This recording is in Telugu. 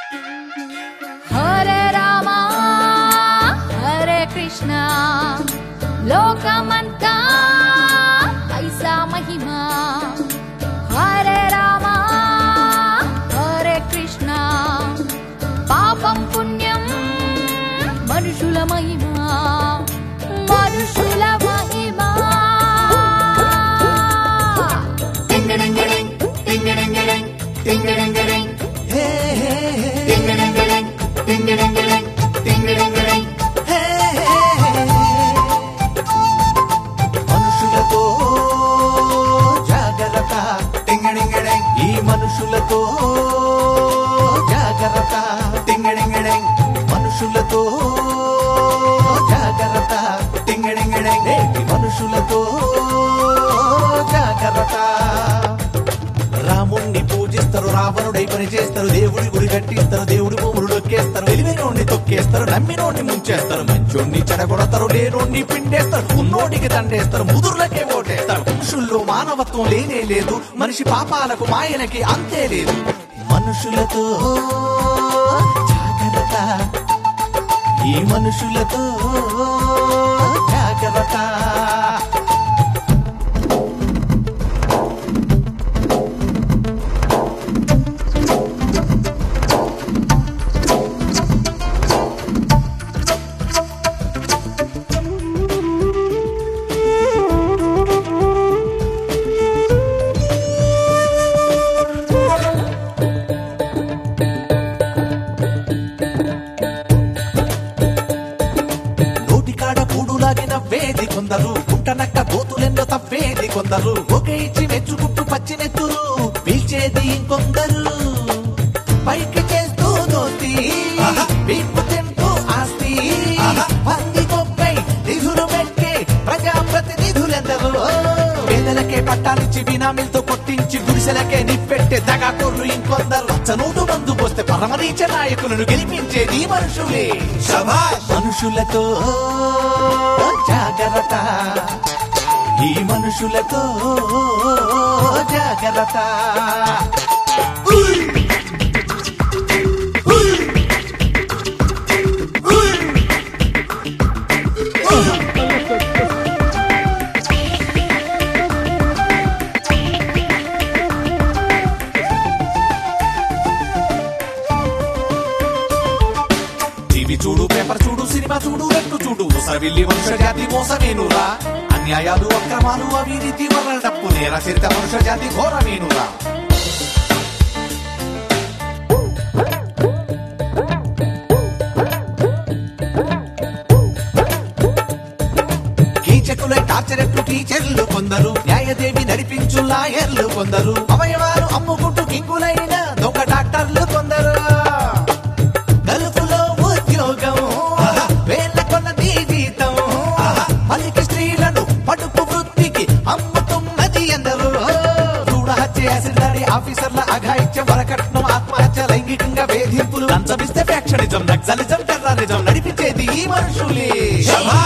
హరే రామ హరే కృష్ణ లోకమంతా ఐసా మహిమ హరే రామ హరే కృష్ణ పాపం పుణ్యం మనుషుల మహిమ మనుషుల మహిమ టింగడింగడింగ్, టింగడింగడింగ్, టింగడింగడింగ్, హే హే హే టింగడింగడింగ్, టింగడింగడింగ్, టింగడింగడింగ్. హే హే మనుషులతో జాగ్రత్త టింగడింగడింగ్ ఈ మనుషులతో జాగ్రత్త టింగడింగడింగ్ మనుషులతో జాగ్రత్త టింగడింగడింగ్ నేటి మనుషులతో జాగ్రత్త రాముణ్ణి పూజిస్తారు రావణుడై పని చేస్తారు దేవుడి గుడి కట్టిస్తారు దేవుడి భూములు నొక్కేస్తారు తెలివినోడిని తొక్కేస్తారు నమ్మినోడిని ముంచేస్తారు మంచోడిని చెడగొడతారు లేనోడిని పిండేస్తారు ఉన్నోడికి దండేస్తారు ముదుర్లకే ఓటేస్తారు మనుషుల్లో మానవత్వం లేనే లేదు మనిషి పాపాలకు మాయలకి అంతే లేదు మనుషులతో జాగ్రత్త ఈ మనుషులతో జాగ్రత్త నోటికాడ కూడులాగిన వేది కొందరు పుట్టనక్క బోతులెన్నో తవ్వేది కొందరు ఒక ఇచ్చి మెచ్చుకుంటూ పచ్చినెత్తురు పీల్చేది ఇంకొందరు పైకి చేస్తూ దోస్తి వీపు తింటూ ఆస్తి పంది కొక్కై నిధులు పెట్టే ప్రజాప్రతినిధులెందరూ పేదలకే పట్టాలిచ్చి బినామీలతో కొట్టించి గుడిసెలకే నిప్పెట్టే దగాకోర్లు ఇంకొందరు చనూటు మందు పోస్తే పరమరీచ నాయకులను గెలిపించేది మనుషులే శభాష్ మనుషులతో జాగ్రత్త ఈ మనుషులతో జాగ్రత్త ఉయ్! ఉయ్! ఉయ్! టీవీ చూడు పేపర్ చూడు సినిమా చూడు రెట్టు చూడు సవిల్లి మనుష జాతి మోసమేనురా అన్యాయాలు అక్రమాలు అవినీతి వల్ల డప్పు నేర చరిత మనుష జాతి ఘోరమేనురా కీచకులై టార్చరెట్లు టీచర్లు కొందరు న్యాయదేవి నడిపించు లాయర్లు కొందరు అవయవాలు అమ్ముకుంటూ కింగులైన దొంగ డాక్టర్లు కొందరు గల్ఫ్లో ఉద్యోగం వేల కొన్నది జీతం పలికి స్త్రీలను పడుపు వృత్తికి అమ్ముతున్నది ఎందరు చూడ హత్య యాసిడ్ దాడి ఆఫీసర్ల అఘాయిత్యం వరకట్నం ఆత్మహత్య లైంగికంగా వేధింపులు లంచమిస్తే ఫ్యాక్షనిజం నక్సలిజం టెర్రరిజం నడిపించేది ఈ మనుషులే శభాష్!